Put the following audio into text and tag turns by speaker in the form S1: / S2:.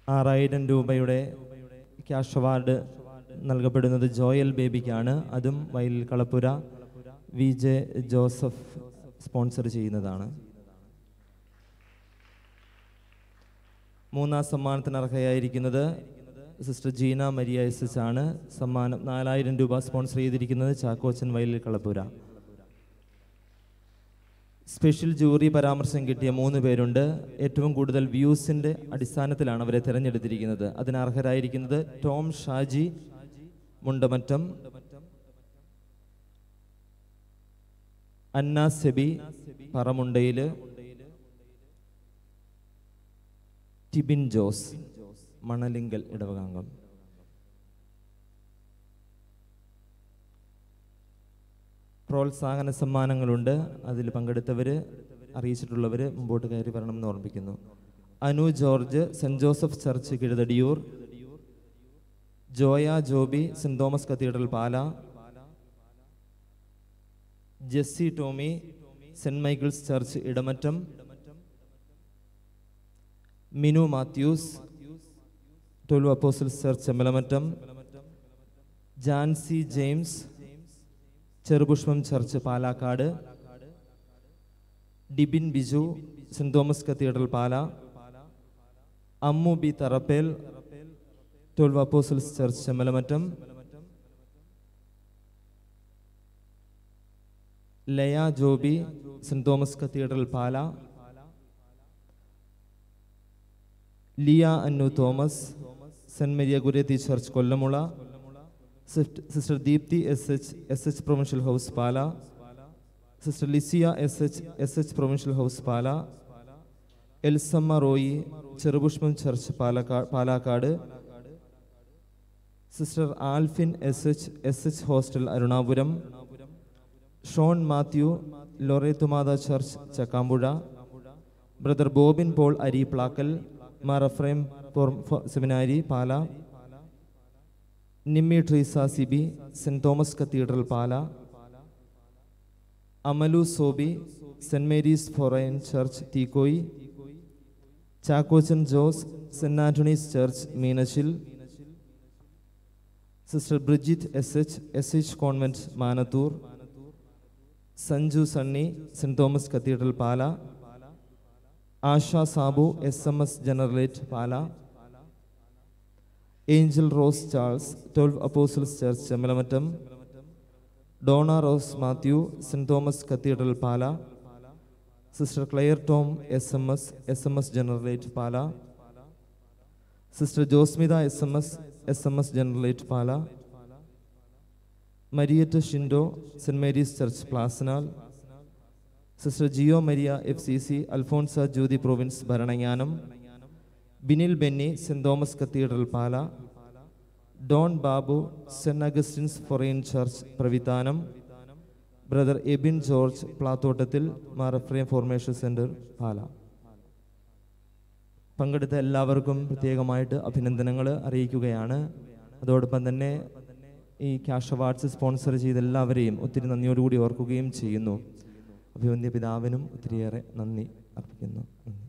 S1: ആറായിരം രൂപയുടെ cash award നൽകപ്പെടുന്നത് ജോയൽ ബേബിക്കാണ് അതും വയലിൽ Kalappura V J Joseph sponsor ചെയ്യുന്നതാണ് മൂന്നാം സമ്മാനത്തിന് അർഹയായിരിക്കുന്നത് sister Jeena Maria S H ആണ് സമ്മാനം നാലായിരം രൂപ സ്പോൺസർ ചെയ്തിരിക്കുന്നത് ചാക്കോച്ചൻ വയലിൽ കളപ്പുര സ്പെഷ്യൽ ജൂറി പരാമർശം കിട്ടിയ മൂന്ന് പേരുണ്ട് ഏറ്റവും കൂടുതൽ വ്യൂസിന്റെ അടിസ്ഥാനത്തിലാണ് അവരെ തിരഞ്ഞെടുത്തിരിക്കുന്നത് അതിന് അർഹരായിരിക്കുന്നത് ടോം ഷാജി മുണ്ടമറ്റം അന്ന സെബി പറമുണ്ടയില് ടിബിൻ ജോസ് മണലിങ്കൽ ഇടവകാംഗം പ്രോത്സാഹന സമ്മാനങ്ങളുണ്ട് അതിൽ പങ്കെടുത്തവർ അറിയിച്ചിട്ടുള്ളവർ മുമ്പോട്ട് കയറി വരണമെന്ന് ഓർമ്മിപ്പിക്കുന്നു Anu George Saint Joseph church Kizhuthadiyoor Joya Joby Saint Thomas cathedral Pala Jessy Tomy Saint Michael's church Edamattam Minu Mathews twelve apostles church Chemmalamattam Jancy James Cherupushpam church Palakkad Dibin Biju Saint Thomas cathedral Pala Ammu B Tharappel twelve apostles church Chemmalamattam Laya Joby Saint Thomas cathedral Pala Liya Annu Thomas Saint Maria Goretti church Kollamula sister- sister Deepthi S H S H provincial house Pala sister Lisia S H S H provincial house Pala Elsamma Roy Cherupushpam church Palakkad Palakkad sister Alphin S H S H hostel Arunapuram Shon Mathew Lorethumatha church Chakkampuzha brother Bobin Paul Aripplackal Mar Ephraim പോർ- ഫ- seminary Pala Nimmi Treesa Sibi Saint Thomas cathedral Pala Amalu Soby Saint Mary's forane church Theekoy Chackochan Jose Saint Anthony's church Meenachil sister Bridget S H S H convent Manathoor Sanju Sunny Saint Thomas cathedral Pala Asha Sabu S M S generalate Pala Angel Rose Charles twelve apostles church Chemmalamattam Dona Rose Mathew Saint Thomas cathedral Pala sister Claire Tom S M S S M S generalate Pala sister Josmitha S M S S M S generalate Pala Mariet Shindo Saint Mary's church പ്ലാസനാൽ sister Jio Maria F C C Alphonsa Jyothi province Bharananganam Binil Benny Saint Thomas cathedral Pala Don Babu Saint Augustine's forane church Pravithanam brother Ebin George Plathottathil Mar Ephrem formation centre Pala പങ്കെടുത്ത എല്ലാവർക്കും പ്രത്യേകമായിട്ട് അഭിനന്ദനങ്ങൾ അറിയിക്കുകയാണ് അതോടൊപ്പം തന്നെ ഈ cash awards sponsor ചെയ്ത എല്ലാവരെയും ഒത്തിരി നന്ദിയോടുകൂടി ഓർക്കുകയും ചെയ്യുന്നു അഭിവന്യ പിതാവിനും ഒത്തിരിയേറെ നന്ദി അർപ്പിക്കുന്നു നന്ദി